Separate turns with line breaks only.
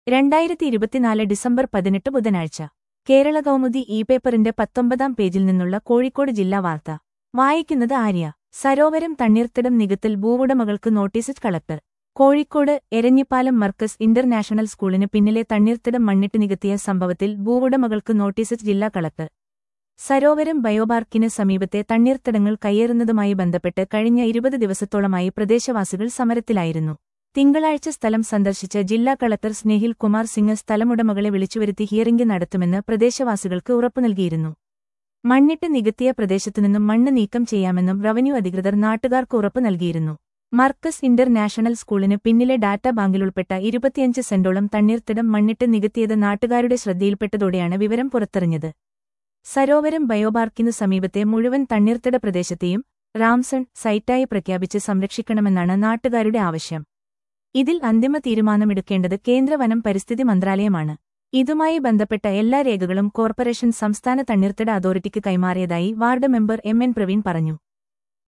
രണ്ടായിരത്തി ഇരുപത്തിനാല് ഡിസംബർ പതിനെട്ട് ബുധനാഴ്ച കേരള കൗമുദി ഇ പേപ്പറിന്റെ പത്തൊമ്പതാം പേജിൽ നിന്നുള്ള കോഴിക്കോട് ജില്ലാ വാർത്ത വായിക്കുന്നത് ആര്യ സരോവരം തണ്ണീർത്തടം നികത്തൽ ഭൂവുടമകൾക്ക് notice collector Kozhikode Eranhipalam Markaz international സ്കൂളിന് പിന്നിലെ തണ്ണീർത്തടം മണ്ണിട്ട് നികത്തിയ സംഭവത്തിൽ ഭൂവുടമകൾക്ക് നോട്ടീസ് ജില്ലാ കളക്ടർ സരോവരം ബയോപാർക്കിന് സമീപത്തെ തണ്ണീർത്തടങ്ങൾ കയ്യേറുന്നതുമായി ബന്ധപ്പെട്ട് കഴിഞ്ഞ ഇരുപത് ദിവസത്തോളമായി പ്രദേശവാസികൾ സമരത്തിലായിരുന്നു തിങ്കളാഴ്ച സ്ഥലം സന്ദർശിച്ച ജില്ലാ കളക്ടർ സ്നേഹിൽ കുമാർ സിംഗ് സ്ഥലമുടമകളെ വിളിച്ചുവരുത്തി ഹിയറിംഗ് നടത്തുമെന്ന് പ്രദേശവാസികൾക്ക് ഉറപ്പു നൽകിയിരുന്നു മണ്ണിട്ട് നികത്തിയ പ്രദേശത്തുനിന്നും മണ്ണ് നീക്കം ചെയ്യാമെന്നും റവന്യൂ അധികൃതർ നാട്ടുകാർക്ക് ഉറപ്പു നൽകിയിരുന്നു മർക്കസ് ഇന്റർനാഷണൽ സ്കൂളിന് പിന്നിലെ ഡാറ്റാ ബാങ്കിലുൾപ്പെട്ട ഇരുപത്തിയഞ്ച് സെന്റോളം തണ്ണീർത്തിടം മണ്ണിട്ട് നികത്തിയത് നാട്ടുകാരുടെ ശ്രദ്ധയിൽപ്പെട്ടതോടെയാണ് വിവരം പുറത്തറിഞ്ഞത് സരോവരം ബയോപാർക്കിനു സമീപത്തെ മുഴുവൻ തണ്ണീർത്തിട പ്രദേശത്തെയും റാംസൺ സൈറ്റായി പ്രഖ്യാപിച്ച് സംരക്ഷിക്കണമെന്നാണ് നാട്ടുകാരുടെ ആവശ്യം ഇതിൽ അന്തിമ തീരുമാനമെടുക്കേണ്ടത് കേന്ദ്ര വനം പരിസ്ഥിതി മന്ത്രാലയമാണ് ഇതുമായി ബന്ധപ്പെട്ട എല്ലാ രേഖകളും കോർപ്പറേഷൻ സംസ്ഥാന തണ്ണീർത്തട അതോറിറ്റിക്ക് കൈമാറിയതായി ward member M N Praveen പറഞ്ഞു